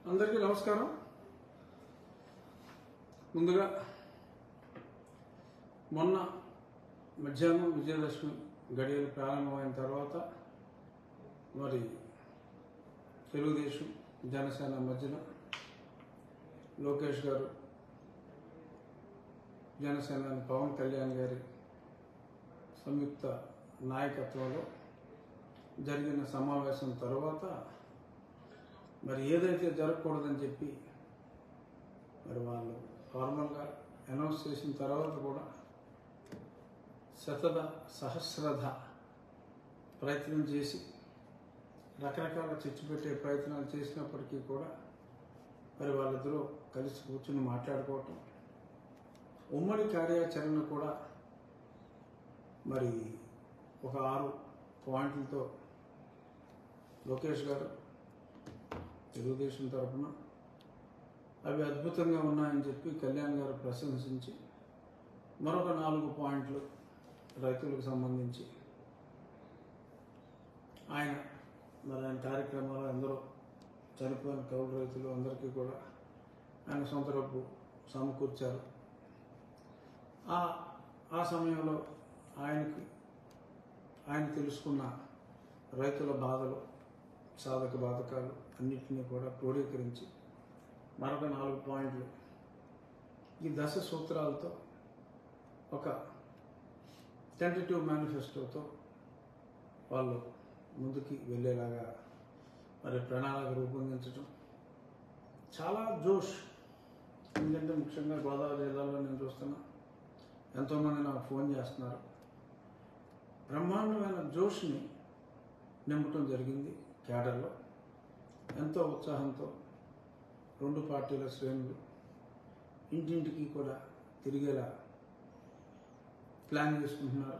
అందరికీ నమస్కారం ముందుగా మొన్న మధ్యాహ్నం విజయదశమి గడియలు ప్రారంభమైన తర్వాత మరి తెలుగుదేశం జనసేన మధ్యన లోకేష్ గారు జనసేన పవన్ కళ్యాణ్ గారి సంయుక్త నాయకత్వంలో జరిగిన సమావేశం తర్వాత మరి ఏదైతే జరగకూడదని చెప్పి మరి వాళ్ళు ఫార్మల్గా అనౌన్స్ చేసిన తర్వాత కూడా శతద సహస్రధ ప్రయత్నం చేసి రకరకాల చర్చ పెట్టే ప్రయత్నాలు చేసినప్పటికీ కూడా మరి వాళ్ళిద్దరూ కలిసి కూర్చుని మాట్లాడుకోవటం ఉమ్మడి కార్యాచరణ కూడా మరి ఒక ఆరు పాయింట్లతో లోకేష్ గారు తెలుగుదేశం తరఫున అవి అద్భుతంగా ఉన్నాయని చెప్పి కళ్యాణ్ గారు ప్రశంసించి మరొక నాలుగు పాయింట్లు రైతులకు సంబంధించి ఆయన మరి ఆయన కార్యక్రమాలు అందరూ చనిపోయిన కౌలు రైతులు అందరికీ కూడా ఆయన సొంత డబ్బు సమకూర్చారు ఆ ఆ సమయంలో ఆయనకి ఆయన తెలుసుకున్న రైతుల బాధలు సాధక బాధకాలు అన్నిటినీ కూడా క్రోడీకరించి మరొక నాలుగు పాయింట్లు ఈ దశ సూత్రాలతో ఒక టెంటేటివ్ మేనిఫెస్టోతో వాళ్ళు ముందుకి వెళ్ళేలాగా మరి ప్రణాళిక రూపొందించడం చాలా జోష్ ఎందుకంటే ముఖ్యంగా గోదావరి జిల్లాలో నేను చూస్తున్నా ఎంతోమంది నాకు ఫోన్ చేస్తున్నారు బ్రహ్మాండమైన జోష్ని నింపటం జరిగింది క్యాడర్లో ఎంతో ఉత్సాహంతో రెండు పార్టీల శ్రేణులు ఇంటింటికి కూడా తిరిగేలా ప్లాన్ చేసుకుంటున్నారు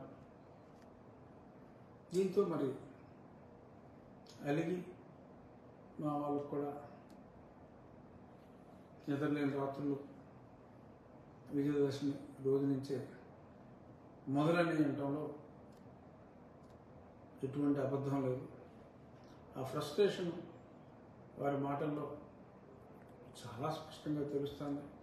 దీంతో మరి అలిగి మా వాళ్ళకు కూడా నిద్రలేని రాత్రులు విజయదశమి రోజు నుంచే మొదలని అనటంలో ఎటువంటి అబద్ధం లేదు ఆ ఫ్రస్ట్రేషన్ వారి మాటల్లో చాలా స్పష్టంగా తెలుస్తుంది